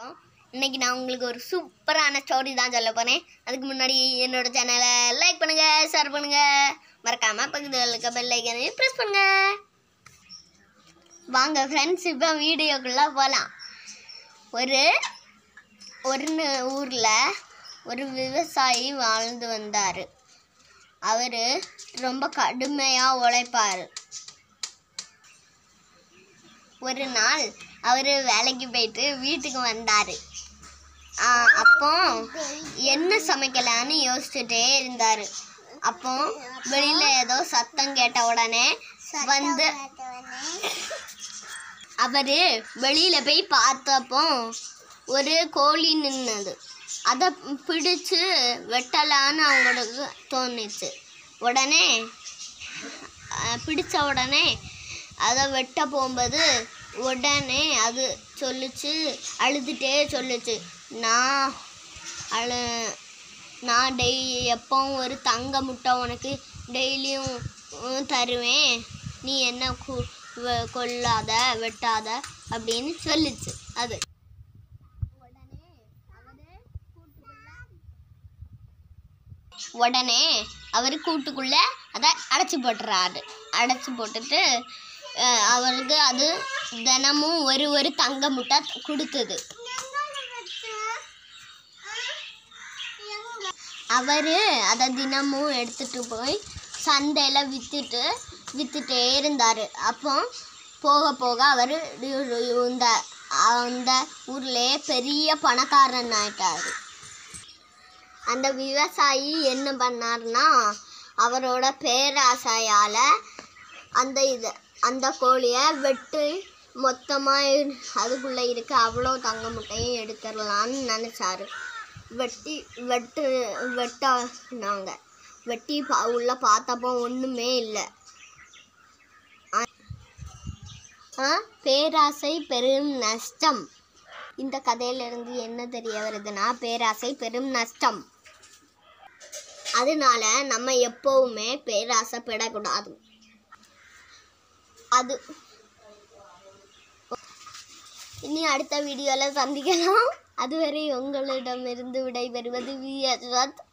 இன்னைக்கு நான் உங்களுக்கு ஒரு சூப்பரான ஸ்டோரி தான் சொல்ல போறேன் அதுக்கு முன்னாடி என்னோட சேனலை லைக் பண்ணுங்க ஷேர் பண்ணுங்க மறக்காம பக்கத்தில் இருக்க பெல் ஐக்கனையும் ப்ரெஸ் பண்ணுங்க வாங்க ஃப்ரெண்ட்ஸ் இப்போ வீடியோக்குள்ள போகலாம் ஒரு ஒரு ந- ஊர்ல ஒரு விவசாயி வாழ்ந்து வந்தார் அவர் ரொம்ப கடுமையாக உழைப்பார் ஒரு நாள் அவர் வேலைக்கு போயிட்டு வீட்டுக்கு வந்தார் அப்போ என்ன சமைக்கலான்னு யோசிச்சுட்டே இருந்தார் அப்போ வெளியில ஏதோ சத்தம் கேட்ட உடனே வந்து அவரு வெளியில போய் பார்த்தப்போ ஒரு கோழி நின்னது அதை பிடிச்சு வெட்டலான்னு அவங்களுக்கு தோணுச்சு உடனே அஹ், பிடிச்ச உடனே அதை வெட்ட போகும்போது உடனே அது சொல்லுச்சு அழுதுட்டே சொல்லுச்சு நான் அழு நான் டெய் எப்பவும் ஒரு தங்க முட்டை உனக்கு டெய்லியும் உம், தருவேன் நீ என்ன கு வ- கொல்லாத வெட்டாத அப்படின்னு சொல்லுச்சு அது உடனே அவர் கூட்டுக்குள்ள அதை அடைச்சி போட்டுறாரு அடைச்சி போட்டுட்டு அஹ், அவருக்கு அது தினமும் ஒரு ஒரு தங்க முட்டை கொடுத்தது அவர் அதை தினமும் எடுத்துட்டு போய் சந்தையில் விற்றுட்டு விற்றுட்டே இருந்தார் அப்போ போக போக அவர் இந்த அந்த ஊர்லேயே பெரிய பணக்காரன் ஆயிட்டார் அந்த விவசாயி என்ன பண்ணார்னா அவரோட பேராசையால் அந்த இது அந்த கோழியை வெட்டு மொத்தமாக அதுக்குள்ளே இருக்க அவ்வளோ தங்க முட்டையும் எடுத்துடலான்னு நினச்சாரு வெட்டி வெட்டு வெட்டினாங்க வெட்டி பா உள்ள பார்த்தப்போ ஒன்றுமே இல்லை ஆ பேராசை பெரும் நஷ்டம் இந்த கதையிலிருந்து என்ன தெரிய வருதுன்னா பேராசை பெரும் நஷ்டம் அதனால நம்ம எப்பவுமே பேராசைப்படக்கூடாது அது இனி அடுத்த வீடியோவில் சந்திக்கலாம் அதுவரை உங்களிடமிருந்து விடைபெறுவது வி எஸ்